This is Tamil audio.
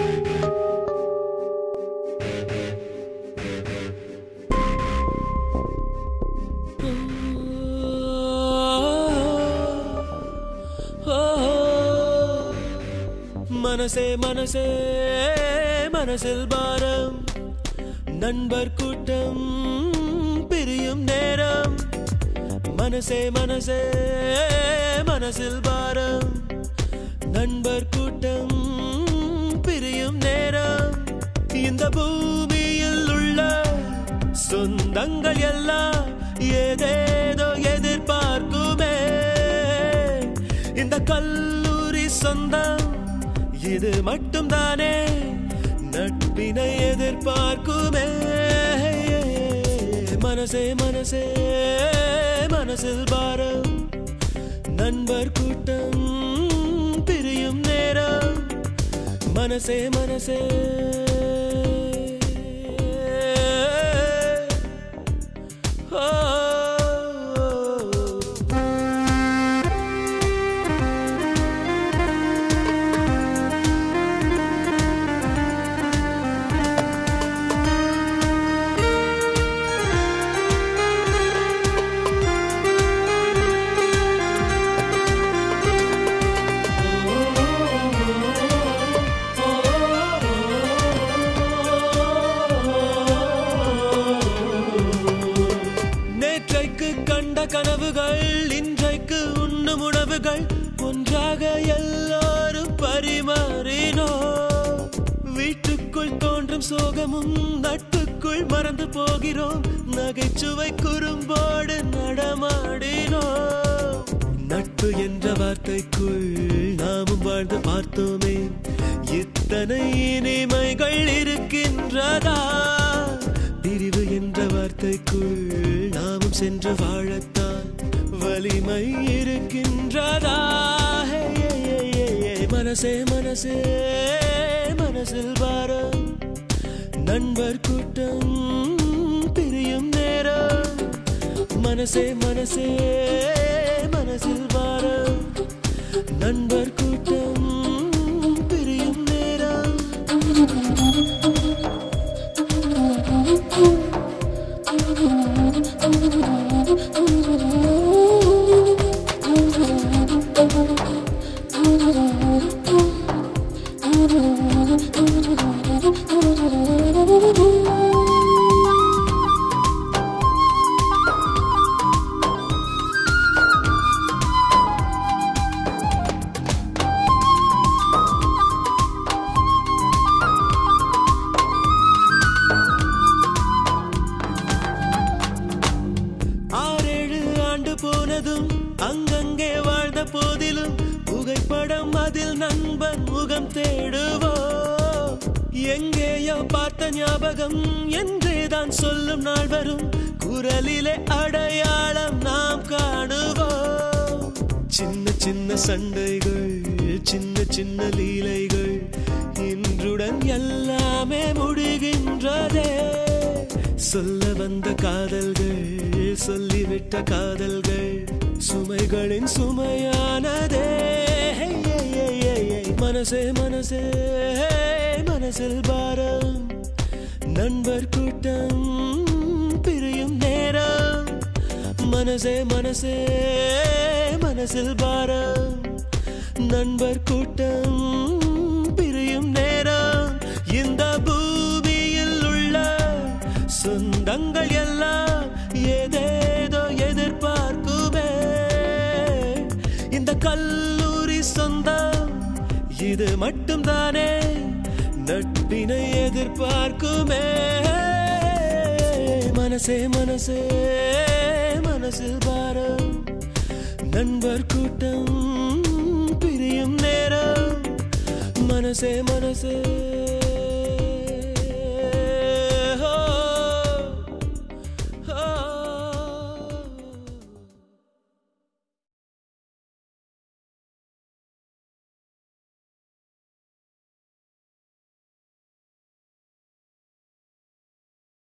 மனசே மனசே மனசில் பாரம் நண்பர் கூட்டம் பிரியும் நேரம் மனசே மனசே மனசில் பாரம் நண்பர் கூட்டம் பிரியும் நேரம் இந்த பூமியில் உள்ள சொந்தங்கள் எல்லாம் ஏதேதோ எதிர்பார்க்குமே இந்த கல்லூரி சொந்தம் இது மட்டும் தானே நட்பினை எதிர்பார்க்குமே மனசே மனசே மனசில் பாரம் நண்பர் கூட்டம் பிரியும் நேரம் மனசே மனசே ஓ நேற்றைக்கு கண்ட கனவுகள் இன்றைக்கு உண்ணும் உணவுகள் ஒன்றாக எல்லாரும் பரிமாறினோ வீட்டுக்குள் தோன்றும் சோகமும் நட்புக்குள் மறந்து போகிறோம் நகைச்சுவை குறும்போடு நடமாடினோ நட்பு என்ற வார்த்தைக்குள் நாமும் வாழ்ந்து பார்த்தோமே இத்தனை இனிமைகள் இருக்கின்றதா பிரிவு என்ற வார்த்தைக்குள் நாமும் சென்று வாழத்தான் வலிமை இருக்கின்றதா ஹே, ஹே, ஹே, ஹே, ஹே. மனசே மனசே மனசில் பாரம் நண்பர் கூட்டம் பிரியும் நேரம் மனசே மனசே மனசில் பாரம் நண்பர் கூட்டம் பிரியும் நேரம் ஆறேழு ஆண்டு போனதும் அங்கங்கே வாழ்ந்த போதிலும் புகைப்படம் அதில் நண்பன் முகம் தேடுவோ எங்கேயோ பார்த்த ஞாபகம் என்றேதான் சொல்லும் நாள் வரும் குரலிலே அடையாளம் நாம் காணுவோம் சின்ன சின்ன சண்டைகள் சின்ன சின்ன லீலைகள் இன்றுடன் எல்லாமே முடிகின்றதே சொல்ல வந்த காதல்கள் சொல்லிவிட்ட காதல்கள் சுமைகளின் சுமையானதே ஹே, ஹே, ஹே, ஹே, ஹே. மனசே மனசே மனசில் பாரம் நண்பர் கூட்டம் பிரியும் நேரம் மனசே மனசே மனசில் பாரம் நண்பர் கூட்டம் பிரியும் நேரம் இந்த பூமியில் உள்ள சொந்தங்கள் எல்லாம் ஏதேதோ எதிர்பார்க்குமே இந்த கல்லூரி சொந்தம் இது மட்டும் தானே நட்பினை எதிர்பார்க்குமே மனசே மனசே மனசில் பாரம் நண்பர் கூட்டம் பிரியும் நேரம் மனசே மனசே